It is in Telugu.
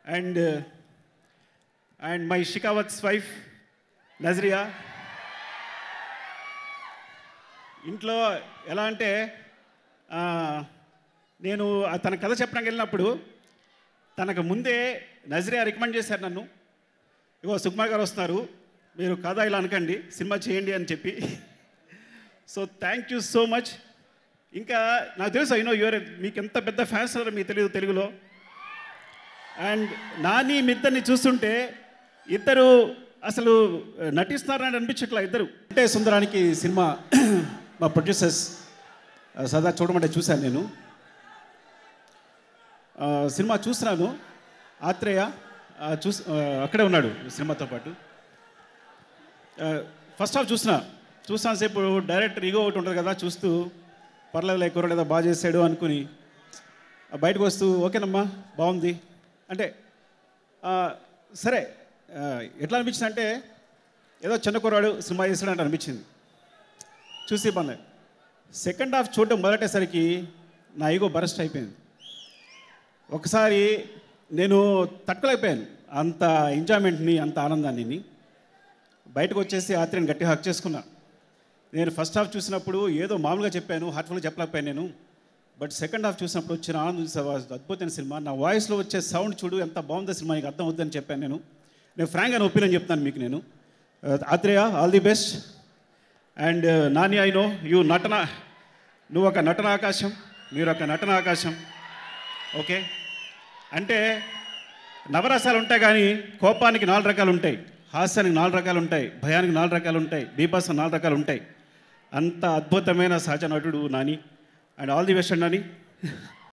and and my Shekhawat's wife Nazriya ఇంట్లో ఎలా అంటే ఆ, నేను ఆ తన కథ చెప్పడానికి వెళ్ళినప్పుడు తనకు ముందే నజరియా రికమెండ్ చేశారు నన్ను ఇగో సుకుమార్ గారు వస్తున్నారు మీరు కథ ఇలా అనకండి సినిమా చేయండి అని చెప్పి so thank you so much ఇంకా నాకు తెలుసు అయినో యువర్ మీకు ఎంత పెద్ద ఫ్యాన్స్ ఉన్నారో మీకు తెలియదు తెలుగులో అండ్ నాని మీ ఇద్దరిని చూస్తుంటే ఇద్దరు అసలు నటిస్తున్నారని అనిపించట్లా ఇద్దరు అంటే సుందరానికి సినిమా మా ప్రొడ్యూసర్స్ సదా చూడమంటే చూశాను నేను ఆ, సినిమా చూస్తున్నాను ఆత్రేయ ఆ, చూస్ ఆ, అక్కడే ఉన్నాడు సినిమాతో పాటు ఫస్ట్ హాఫ్ చూసిన చూసిన సేపు డైరెక్టర్ ఈగో ఒకటి ఉంటుంది కదా చూస్తూ పర్లేదు కుర్రాడు ఏదో బాగా చేశాడు అనుకుని ఆ, బయటకు వస్తూ ఓకేనమ్మా బాగుంది అంటే ఆ, సరే ఆ, ఎట్లా అనిపించింది అంటే ఏదో చిన్న కుర్రాడు సినిమా చేశాడంటే అనిపించింది చూసి బాగుంది సెకండ్ హాఫ్ చూడడం మొదలెట్టేసరికి నా ఈగో బరస్ట్ అయిపోయింది ఒకసారి నేను తట్టుకోలేకపోయాను అంత ఎంజాయ్మెంట్ని అంత ఆనందాన్ని బయటకు వచ్చేసి ఆత్రేయని గట్టిగా హక్ చేసుకున్నా నేను ఫస్ట్ హాఫ్ చూసినప్పుడు ఏదో మామూలుగా చెప్పాను హార్ట్ఫుల్గా చెప్పలేకపోయాను నేను బట్ సెకండ్ హాఫ్ చూసినప్పుడు వచ్చిన ఆనందం చూసావా, అద్భుతమైన సినిమా నా వాయిస్లో వచ్చే సౌండ్ చూడు ఎంత బాగుందో సినిమా నీకు అర్థం అవుతుందని చెప్పాను నేను నేను ఫ్రాంక్ అని ఒపీనియన్ చెప్తాను మీకు నేను Athreya all the best and Nani I know you నటన నువ్వు ఒక నటన ఆకాశం మీరు ఒక నటన ఆకాశం ఓకే అంటే నవరసాలు ఉంటాయి కానీ కోపానికి నాలుగు రకాలు ఉంటాయి హాస్యానికి నాలుగు రకాలు ఉంటాయి భయానికి నాలుగు రకాలు ఉంటాయి బీభాసం నాలుగు రకాలు ఉంటాయి అంత అద్భుతమైన సహజ నటుడు Nani and all the best అండి నాని